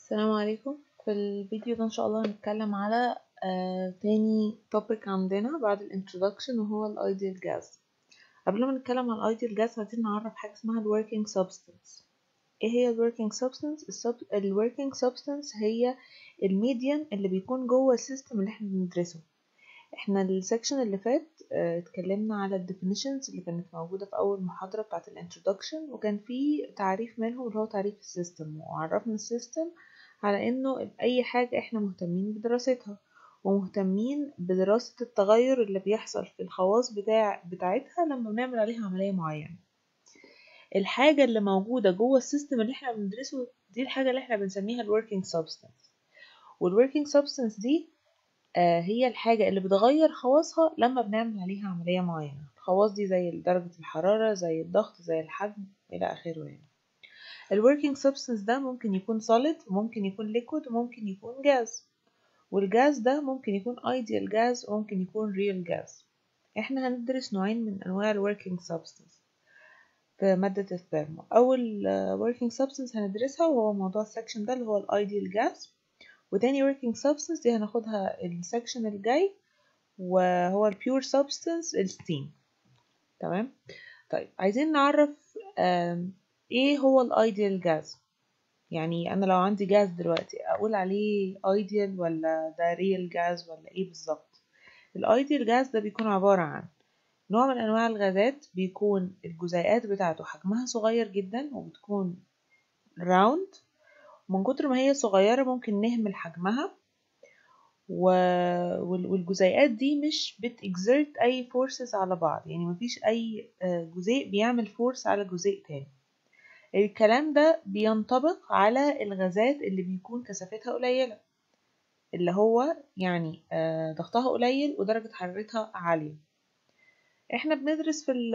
السلام عليكم في الفيديو ده ان شاء الله هنتكلم على آه تاني topic عندنا بعد ال introduction وهو ال ideal gas قبل ما نتكلم عن ال ideal gas عايزين نعرف حاجة اسمها ال working substance ايه هي ال working substance السب... ال working substance هي الميديم اللي بيكون جوه السيستم اللي احنا بندرسه احنا السكشن اللي فات اه اتكلمنا على ال definitions اللي كانت موجودة في أول محاضرة بتاعة ال introduction وكان في تعريف منهم اللي هو تعريف السيستم وعرفنا السيستم على انه اي حاجة احنا مهتمين بدراستها ومهتمين بدراسة التغير اللي بيحصل في الخواص بتاع بتاعتها لما بنعمل عليها عملية معينة الحاجة اللي موجودة جوه السيستم اللي احنا بندرسه دي الحاجة اللي احنا بنسميها ال working substance وال working substance دي آه هي الحاجة اللي بتغير خواصها لما بنعمل عليها عملية معينة الخواص دي زي درجة الحرارة زي الضغط زي الحجم إلى آخره يعني ال working substance ده ممكن يكون solid وممكن يكون liquid وممكن يكون gas والجاز ده ممكن يكون ideal gas وممكن يكون real gas احنا هندرس نوعين من انواع ال working substance في مادة الثيرمو أول working substance هندرسها وهو موضوع السكشن ده اللي هو ال ideal gas وتاني working substance دي هناخدها السكشن الجاي وهو ال pure substance الستيم تمام طيب عايزين نعرف ايه هو الايديال جاز يعني انا لو عندي جاز دلوقتي اقول عليه ايديال ولا ده ريال جاز ولا ايه بالظبط الايديال جاز ده بيكون عبارة عن نوع من انواع الغازات بيكون الجزيئات بتاعته حجمها صغير جدا وبتكون راوند ومن كتر ما هي صغيرة ممكن نهمل حجمها و... والجزيئات دي مش بتexert اي فورسز على بعض يعني مفيش اي جزيء بيعمل فورس على جزيء تاني الكلام ده بينطبق على الغازات اللي بيكون كثافتها قليلة اللي هو يعني ضغطها قليل ودرجة حرارتها عالية احنا بندرس في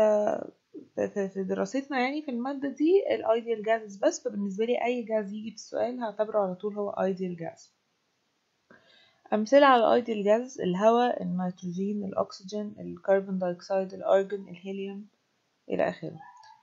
في دراستنا يعني في المادة دي الايديال جازز بس فبالنسبة لي اي جاز يجي في السؤال هعتبره على طول هو ايديال جاز أمثلة على الايديال جاز الهواء النيتروجين الأكسجين الكربون دايوكسيد الأرجون الهيليوم إلى آخره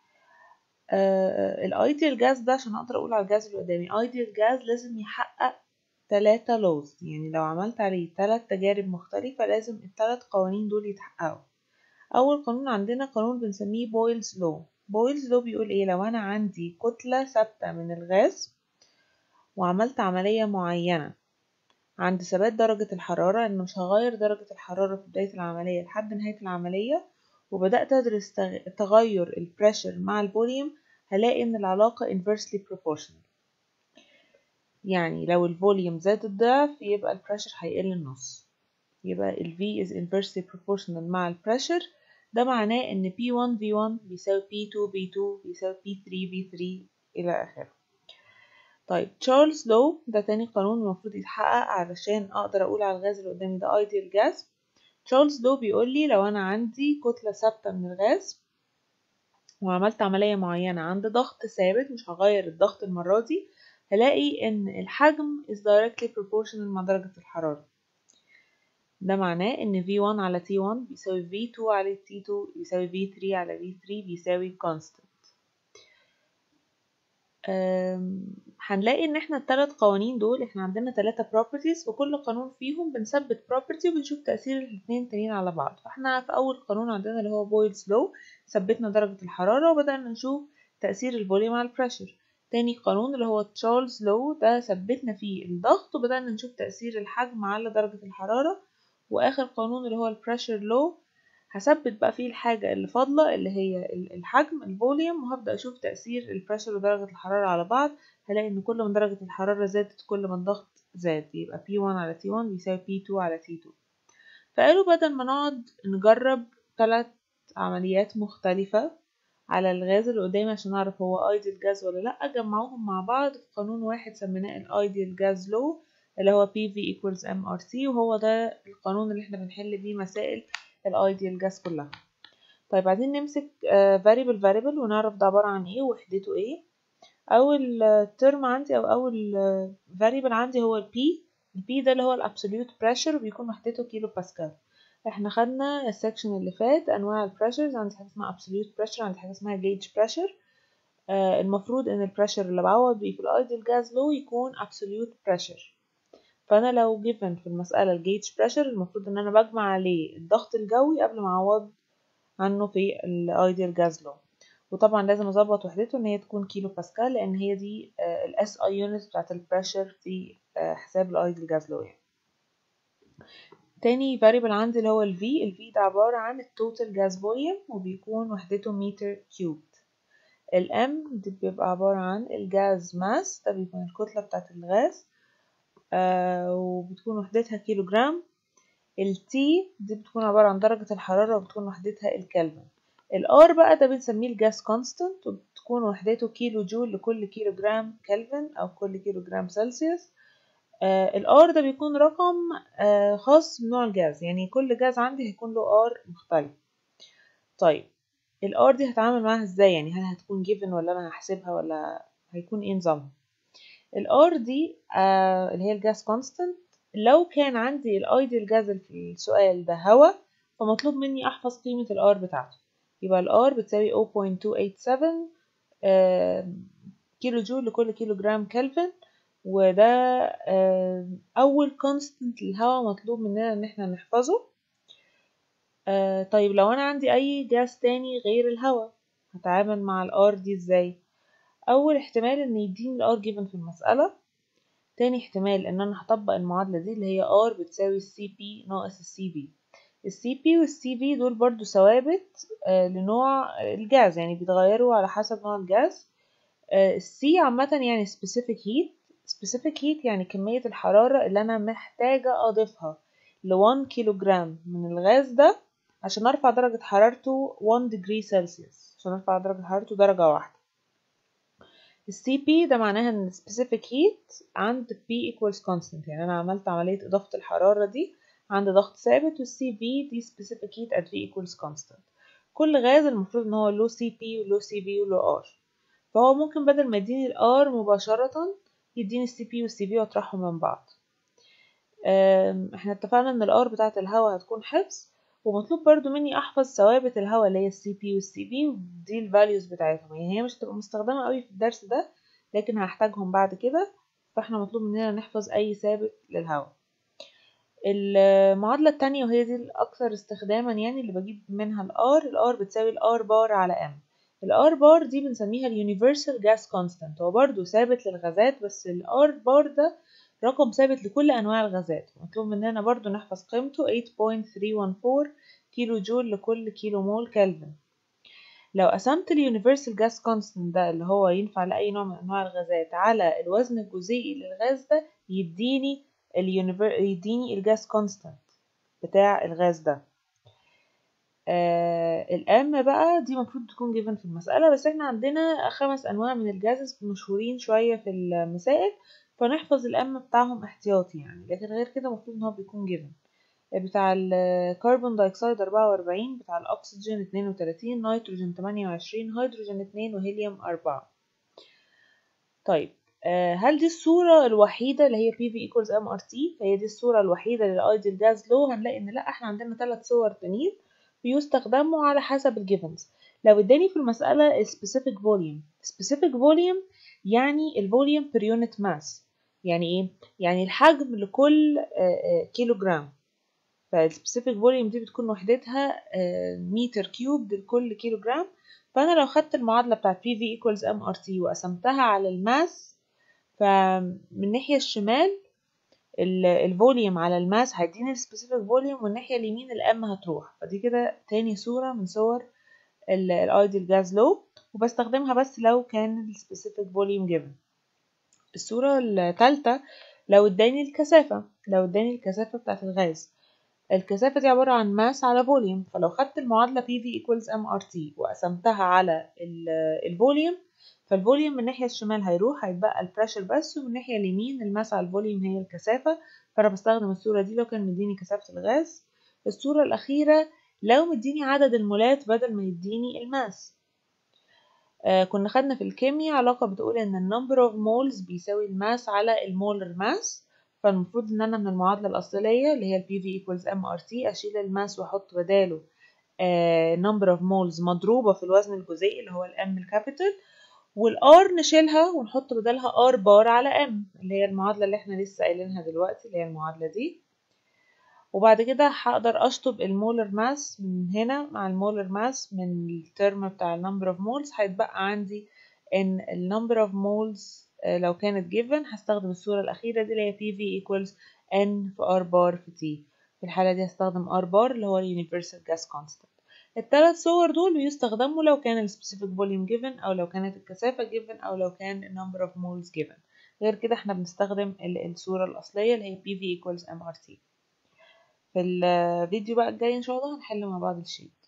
الايديال جاز ده عشان اقدر اقول على الجاز اللي قدامي ايديال جاز لازم يحقق ثلاثة لوز يعني لو عملت عليه ثلاث تجارب مختلفة لازم الثلاث قوانين دول يتحققوا اول قانون عندنا قانون بنسميه بويلز لو بويلز لو بيقول ايه لو انا عندي كتلة ثابتة من الغاز وعملت عملية معينة عند ثبات درجة الحرارة ان مش هغير درجة الحرارة في بداية العملية لحد نهاية العملية وبدأت أدرس تغير البريشر مع الفوليوم هلاقي إن العلاقة inversely proportional يعني لو الفوليوم زاد الضعف يبقى البريشر هيقل النص يبقى ال V is inversely proportional مع البريشر ده معناه إن P1 V1 بيساوي P2 B2 بيساوي P3 B3 إلى آخره طيب تشارلز لو ده تاني قانون المفروض يتحقق علشان أقدر أقول على الغاز اللي قدامي ده ideal gas تشارلز لو بيقول لي لو انا عندي كتله ثابته من الغاز وعملت عمليه معينه عند ضغط ثابت مش هغير الضغط المره دي هلاقي ان الحجم is directly proportional مع درجه الحراره ده معناه ان V1 على T1 بيساوي V2 على T2 بيساوي V3 على V3 بيساوي constant هنلاقي ان احنا الثلاث قوانين دول احنا عندنا ثلاثة properties وكل قانون فيهم بنثبت property وبنشوف تأثير الاثنين التانيين على بعض فاحنا في اول قانون عندنا اللي هو بويلز لو ثبتنا درجة الحرارة وبدأنا نشوف تأثير الفوليوم على البريشر تاني قانون اللي هو تشارلز لو ده ثبتنا فيه الضغط وبدأنا نشوف تأثير الحجم على درجة الحرارة واخر قانون اللي هو البريشر لو هثبت بقى فيه الحاجة اللي فاضلة اللي هي الحجم الفوليوم وهبدأ أشوف تأثير البريشر ودرجة الحرارة على بعض هلاقي إن كل ما درجة الحرارة زادت كل ما الضغط زاد يبقى P1 على T1 بيساوي P2 على T2 فقالوا بدل ما نقعد نجرب ثلاث عمليات مختلفة على الغاز اللي قدامي عشان أعرف هو ايديال جاز ولا لأ جمعوهم مع بعض في قانون واحد سميناه الايديال جاز لو اللي هو PV equals MRT وهو ده القانون اللي احنا بنحل بيه مسائل الايديال جاز كلها طيب عايزين نمسك variable variable ونعرف ده عبارة عن ايه ووحدته ايه اول ترم عندي او اول variable عندي هو ال P ال P ده اللي هو الابسوليوت بريشر وبيكون وحدته كيلو باسكال احنا خدنا السكشن اللي فات انواع البريشرز عندي حاجه اسمها absolute pressure عندي حاجه اسمها gauge pressure آه المفروض ان البريشر اللي بعوض بيه في الايدل جاز لو يكون absolute pressure فانا لو given في المسألة الجيج بريشر المفروض ان انا بجمع عليه الضغط الجوي قبل ما اعوض عنه في الايدل جاز لو وطبعا لازم اظبط وحدته ان هي تكون كيلو باسكال لان هي دي الاس اي يونت بتاعت البريشر في آه حساب الايدل جاز لو يعني. تاني variable عندي اللي هو ال V ال V ده عبارة عن التوتال جاز فوليوم وبيكون وحدته متر كيوب ال M دي بيبقى عبارة عن الجاز ماس ده بيكون الكتلة بتاعت الغاز آه وبتكون وحدتها كيلو جرام ال T دي بتكون عبارة عن درجة الحرارة وبتكون وحدتها الكلفن ال R بقى ده بنسميه الجاز كونستانت وبتكون وحدته كيلو جول لكل كيلو جرام كلفن أو كل كيلو جرام سلسيوس آه الار ده بيكون رقم آه خاص بنوع الجاز يعني كل جاز عندي هيكون له ار مختلف طيب الار دي هتعامل معاها ازاي يعني هل هتكون given ولا انا هحسبها ولا هيكون ايه نظامها الار دي آه اللي هي الجاز كونستانت لو كان عندي الايديال جاز في السؤال ده هوا فمطلوب مني احفظ قيمة الار بتاعته يبقى الار بتساوي 0.287 آه كيلو جول لكل كيلو جرام كلفن وده أول كونستنت للهواء مطلوب مننا إن احنا نحفظه طيب لو أنا عندي أي جاز تاني غير الهواء هتعامل مع الار دي ازاي أول احتمال إن يديني الار جيفن في المسألة تاني احتمال إن أنا هطبق المعادلة دي اللي هي ار بتساوي السي بي ناقص السي بي السي بي والسي بي دول برضو ثوابت لنوع الجاز يعني بيتغيروا على حسب نوع الجاز السي عامة يعني specific heat specific heat يعني كمية الحرارة اللي أنا محتاجة أضيفها ل 1 كيلو جرام من الغاز ده عشان أرفع درجة حرارته 1 degree celsius عشان أرفع درجة حرارته درجة واحدة السي بي ده معناها إن specific heat عند P equals constant يعني أنا عملت عملية إضافة الحرارة دي عند ضغط ثابت والسي في دي specific heat at V equals constant كل غاز المفروض إن هو له سي بي وله سي في وله R فهو ممكن بدل ما يديني الار مباشرة يديني السي بي والسي في واطرحهم من بعض احنا اتفقنا ان الار بتاعة الهواء هتكون حفظ ومطلوب برضو مني احفظ ثوابت الهواء اللي هي السي بي والسي في ودي الفاليوز بتاعتهم يعني هي مش هتبقى مستخدمة قوي في الدرس ده لكن هحتاجهم بعد كده فاحنا مطلوب مننا نحفظ اي ثابت للهواء المعادلة التانية وهي دي الأكثر استخداما يعني اللي بجيب منها الار الار بتساوي الار بار على ام الار بار دي بنسميها اليونيفرسال جاس كونستانت هو برضو ثابت للغازات بس الار بار ده رقم ثابت لكل انواع الغازات مطلوب مننا برضو نحفظ قيمته 8.314 كيلو جول لكل كيلو مول كلفن لو قسمت اليونيفرسال جاس كونستانت ده اللي هو ينفع لاي نوع من انواع الغازات على الوزن الجزيئي للغاز ده يديني اليونيفر يديني الجاس كونستانت بتاع الغاز ده آه الام بقى دي المفروض تكون جيفن في المسألة بس احنا عندنا خمس انواع من الجازز مشهورين شوية في المسائل فنحفظ الام بتاعهم احتياطي يعني لكن غير كده المفروض ان هو بيكون جيفن بتاع الكربون دايوكسيد 44 بتاع الاكسجين 32 نيتروجين 28 هيدروجين 2 وهيليوم 4 طيب آه هل دي الصورة الوحيدة اللي هي PV equals MRT فهي دي الصورة الوحيدة للايدل جاز لو هنلاقي ان لا احنا عندنا ثلاث صور تانيين بيستخدموا على حسب الجيفنز لو اداني في المسألة specific volume specific volume يعني الفوليوم per unit mass يعني ايه؟ يعني الحجم لكل كيلو جرام فالسبيسيفيك فوليوم دي بتكون وحدتها متر كيوب لكل كيلو جرام فانا لو خدت المعادلة بتاعت PV equals MRT وقسمتها على الماس فمن الناحية الشمال الفوليوم على الماس هيديني السبيسيفيك فوليوم والناحية اليمين الام هتروح فدي كده تاني صورة من صور الايدل جاز لو وبستخدمها بس لو كان السبيسيفيك فوليوم جيفن الصورة التالتة لو اداني الكثافة لو اداني الكثافة بتاعت الغاز الكثافة دي عبارة عن ماس على فوليوم فلو خدت المعادلة PV equals MRT وقسمتها على الفوليوم فالفوليوم من الناحية الشمال هيروح هيتبقى البريشر بس ومن الناحية اليمين الماس على الفوليوم هي الكثافة فأنا بستخدم الصورة دي لو كان مديني كثافة الغاز الصورة الأخيرة لو مديني عدد المولات بدل ما يديني الماس آه كنا خدنا في الكيمياء علاقة بتقول إن النمبر اوف مولز بيساوي الماس على المولر ماس فالمفروض إن أنا من المعادلة الأصلية اللي هي ال PV equals MRT أشيل الماس وأحط بداله آه number of moles مضروبة في الوزن الجزيئي اللي هو الام الكابيتال والار نشيلها ونحط بدلها ار بار على ام اللي هي المعادلة اللي احنا لسه قايلينها دلوقتي اللي هي المعادلة دي وبعد كده هقدر اشطب المولر ماس من هنا مع المولر ماس من الترم بتاع النمبر اوف مولز هيتبقى عندي ان النمبر اوف مولز لو كانت given هستخدم الصورة الأخيرة دي اللي هي PV equals N في R بار في T في الحالة دي هستخدم R بار اللي هو Universal Gas Constant الثلاث صور دول بيستخدموا لو كان ال specific volume given أو لو كانت الكثافة given أو لو كان ال number of moles given غير كده احنا بنستخدم الصورة الأصلية اللي هي PV equals MRT في الفيديو بقى الجاي إن شاء الله هنحل مع بعض الشيت